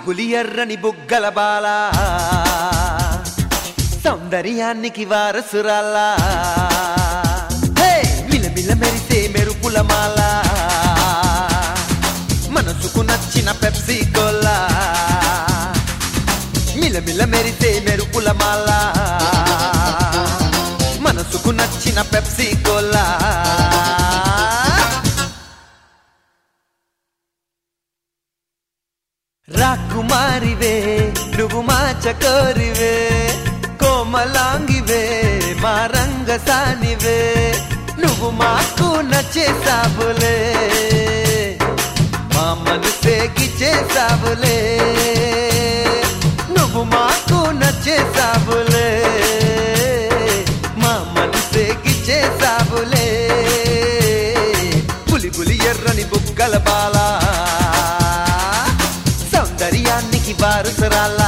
పులి ఎర్రని బుగ్గల బాల సౌందర్యానికి వారసురాలా హే! మిలమిల మెరిసే మెరుపుల మాల మనసుకు నచ్చిన పెప్సీ కోలా మిలమిల మెరిసే మెరుపుల మాల మనసుకు నచ్చిన పెప్సీ కోలా రాకుమారివే నువ్వు మా చకోరివే కోమలాంగివే మా రంగసానివే నువ్వు మాకు నచ్చేసావులే మా మనసేకి చేసావులే నువ్వు మాకు నచ్చేసావులే మా మనసేకి చేసావులే పులి పులి ఎర్రని బుగ్గల బాలా సౌందర్యానికి వారసురాలా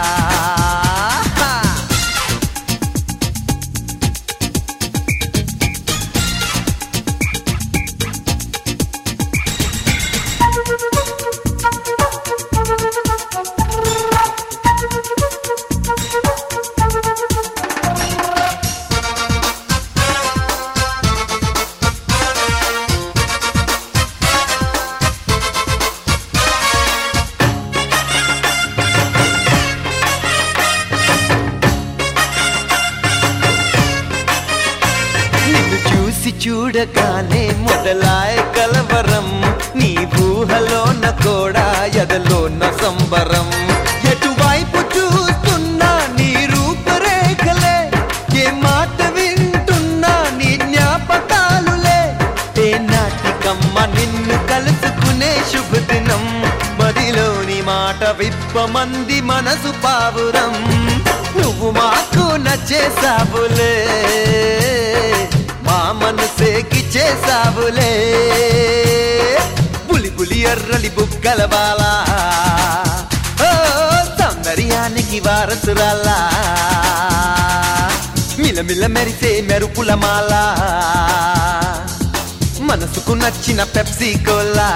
నిన్ను చూసి చూడగానే మొదలాయ కలవరం నీ ఊహలోన కూడా ఎదలోన సంబరం ఎటువైపు చూస్తున్నా నీ రూపురేఖలే ఏ మాట వింటున్నా నీ జ్ఞాపకాలులే ఏ నాటికమ్మ నిన్ను కలుసుకునే శుభదినం మదిలోని మాట విప్పమంది మనసు పావురం నువ్వు మాకు నచ్చేసావులే మా మనసేకి చేసావులే పులి పులి ఎర్రలి బుగ్గల బాలా ఓ సౌందర్యానికి వారసురాలా మిలమిల మెరిసే మెరుపుల మాల మనసుకు నచ్చిన పెప్సీ కోలా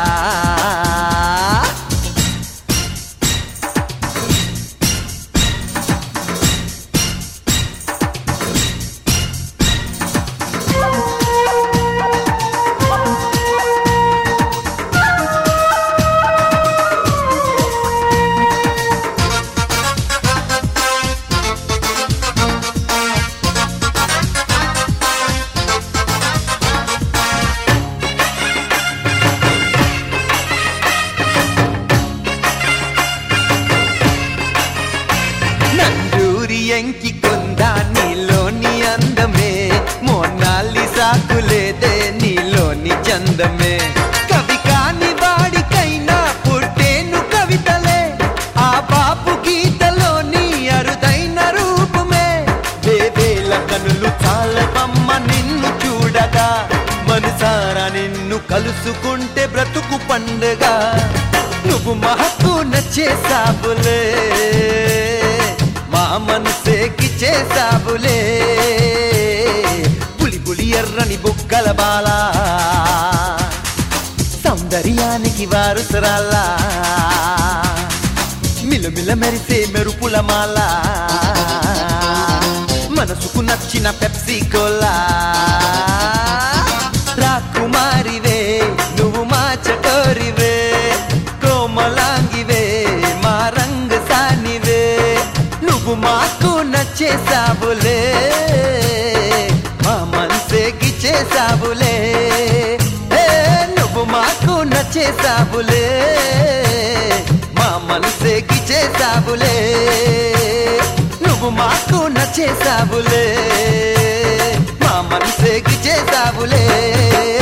నంజూరి ఎంకి కొందా నీలోని అందమే మోనాలి సాకులేదే నీలోని చందమే కవి కాని వాడికైనా పుట్టేను కవితలే ఆ బాపు గీతలోని అరుదైన రూపమే వేవేల కనులు చాలవమ్మ నిన్ను చూడగా మనసారా నిన్ను కలుసుకుంటే బ్రతుకు పండుగ నువ్వు మహకు నచ్చేసావులే మా మనసేకి చేసావులే పులి పులి ఎర్రని బుగ్గల బాలా సౌందర్యానికి వారసురాలా మిలమిల మెరిసే మెరుపుల మాల మనసుకు నచ్చిన పెప్సీ కోలా రాకుమారివే నువ్వు మా చకోరివే కోమలాంగివే మా రంగసానివే నువ్వు మాకు నచ్చేసావులే మా మనసేకి చేసావులే ఏ, నువ్వు మాకు నచ్చేసావులే మా మనసేకి చేసావులే నువ్వు మాకు నచ్చేసావులే మా మనసేకి చేసావులే